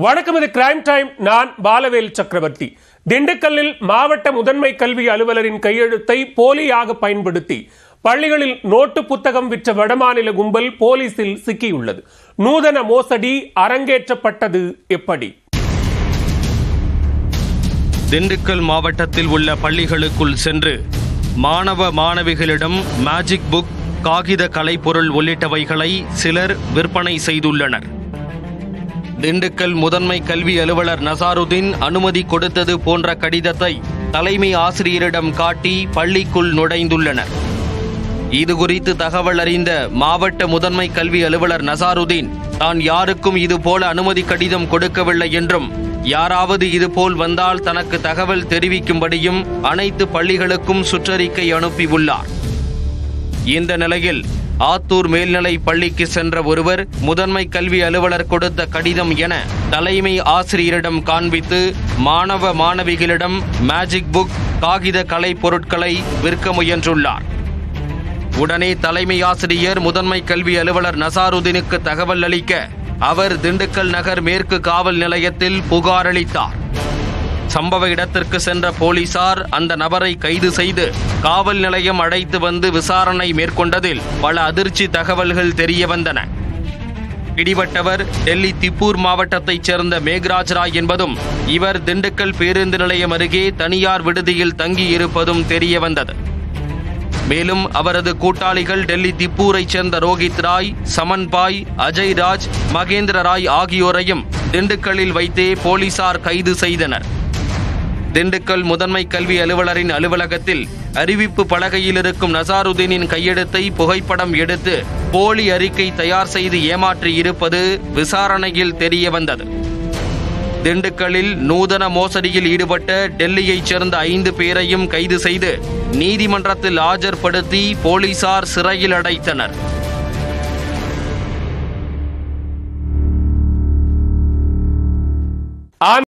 வணக்கம் இது crime time நான் பாலவேல் சக்கரவர்த்தி திண்டுக்கல்லில் மாவட்ட முதன்மை கல்வி அலுவலரின் கையெழுத்தை போலியாக பயன்படுத்தி பள்ளிகளில் நோட்டு புத்தகம் விற்ற வடமாநில கும்பல் போலீசில் சிக்கியுள்ளது நூதன மோசடி அரங்கேற்றப்பட்டது எப்படி திண்டுக்கல் மாவட்டத்தில் உள்ள பள்ளிகளுக்குள் சென்று மாணவ மாணவிகளிடம் மேஜிக் புக் காகித கலைப்பொருள் உள்ளிட்டவைகளை சிலர் விற்பனை செய்துள்ளனர் திண்டுக்கல் முதன்மை கல்வி அலுவலர் நசாருதீன் அனுமதி கொடுத்தது போன்ற கடிதத்தை தலைமை ஆசிரியரிடம் காட்டி பள்ளிக்குள் நுழைந்துள்ளனர் இது குறித்து தகவல் அறிந்த மாவட்ட முதன்மை கல்வி அலுவலர் நசாருதீன் தான் யாருக்கும் இதுபோல அனுமதி கடிதம் கொடுக்கவில்லை என்றும் யாராவது இதுபோல் வந்தால் தனக்கு தகவல் தெரிவிக்கும்படியும் அனைத்து பள்ளிகளுக்கும் சுற்றறிக்கை அனுப்பியுள்ளார் இந்த நிலையில் ஆத்தூர் மேல்நிலை பள்ளிக்கு சென்ற ஒருவர் முதன்மை கல்வி அலுவலர் கொடுத்த கடிதம் என தலைமை ஆசிரியரிடம் காண்பித்து மாணவ மாணவிகளிடம் மேஜிக் புக் காகித கலை பொருட்களை விற்க முயன்றுள்ளார் உடனே தலைமை ஆசிரியர் முதன்மை கல்வி அலுவலர் நசாருதீனுக்கு தகவல் அளிக்க அவர் திண்டுக்கல் நகர் மேற்கு காவல் நிலையத்தில் புகார் அளித்தார் சம்பவ இடத்திற்கு சென்ற போலீசார் அந்த நபரை கைது செய்து காவல் நிலையம் அழைத்து வந்து விசாரணை மேற்கொண்டதில் பல அதிர்ச்சி தகவல்கள் தெரிய வந்தன பிடிபட்டவர் டெல்லி திப்பூர் மாவட்டத்தைச் சேர்ந்த மேக்ராஜ் ராய் என்பதும் இவர் திண்டுக்கல் பேருந்து நிலையம் அருகே தனியார் விடுதியில் தங்கியிருப்பதும் தெரிய வந்தது மேலும் அவரது கூட்டாளிகள் டெல்லி திப்பூரைச் சேர்ந்த ரோஹித் ராய் சமன் பாய் அஜய் ராஜ் மகேந்திர ராய் ஆகியோரையும் திண்டுக்கல்லில் வைத்தே போலீசார் கைது செய்தனர் திண்டுக்கல் முதன்மை கல்வி அலுவலரின் அலுவலகத்தில் அறிவிப்பு பலகையில் இருக்கும் நசாருதீனின் கையெழுத்தை புகைப்படம் எடுத்து போலி அறிக்கை தயார் செய்து ஏமாற்றி இருப்பது விசாரணையில் தெரிய வந்தது திண்டுக்கல்லில் நூதன மோசடியில் ஈடுபட்ட டெல்லியைச் சேர்ந்த ஐந்து பேரையும் கைது செய்து நீதிமன்றத்தில் ஆஜர்படுத்தி போலீசார் சிறையில் அடைத்தனர்